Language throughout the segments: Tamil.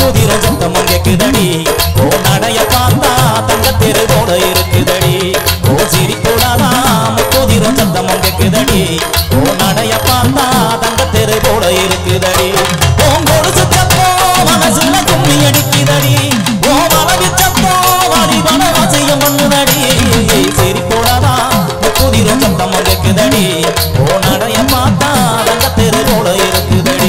முத்துதிரும் சத்தமும் கேக்குதடி ஓ நடைய பார்த்தா தங்க தெருவோட இருக்குதடி ஓ சிரிக்கூடாதா முத்துதிரும் சத்தமும் கேக்குதடி ஓ நடைய பார்த்தா தங்க தெருவோட இருக்குதடி ஓங்கோடு சுத்தப்போ மனசுல கும்மி அடிக்குதடி ஓ மலவி சத்தோ வாலிபன வாசியம் பண்ணுதடி சிரிக்கூடாதா முத்துதிரும் சத்தமும் கேக்குதடி ஓ நடைய பார்த்தா தங்க தெருவோட இருக்குதடி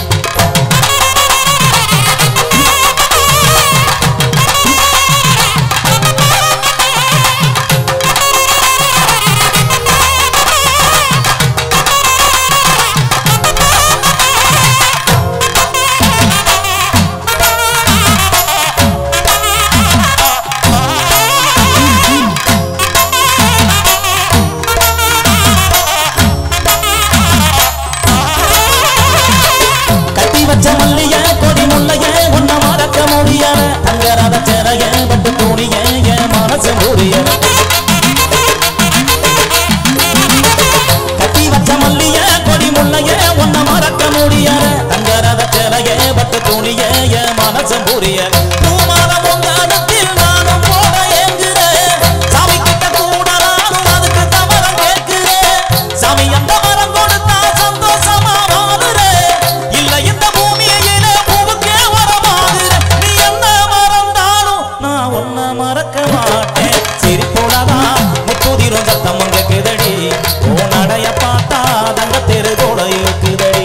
கட்டி வச்ச மல்லிய கொடி முல்லைய உன்ன மறக்க முடியல தங்கராத சிறைய பட்டு துணிய என் மனசு முடியல கட்டி வச்ச மல்லிய கொடி முல்லைய உன்ன மறக்க முடியல தங்கராத சிறைய பட்டு துணிய என் மனசு புரியல பூமாலம் உங்க அடுத்தில் நானும் போட ஏங்குறேன் சாமி கிட்ட கூட நானும் அதுக்கு தவறம் கேட்கிறேன் சாமி அந்த மரம் கொடுத்தா சந்தோஷமா வாழுறேன் இல்ல இந்த பூமியில பூவுக்கே வரமாகுறேன் நீ என்ன மறந்தாலும் நான் உன்னை மறக்க மாட்டேன் சிரிப்போடதா முத்துதிரும் சத்தம் கேக்குதடி ஓ நடைய பார்த்தா தங்க தெரு கூட இருக்குதடி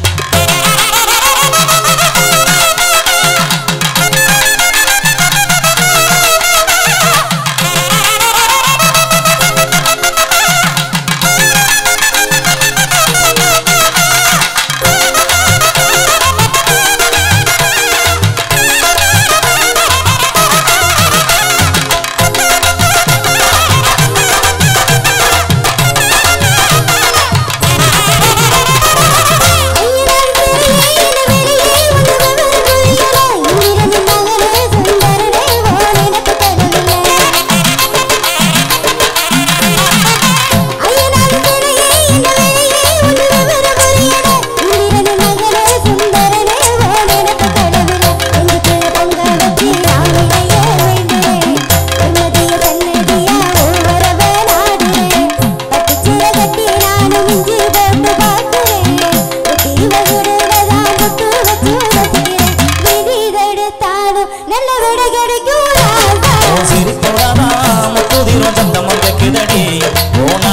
நல்ல விட கிடைக்கும் ராசா. ஓ சிரிப்போடதா முத்துதிரும் சத்தம் கேக்குதடி ஓ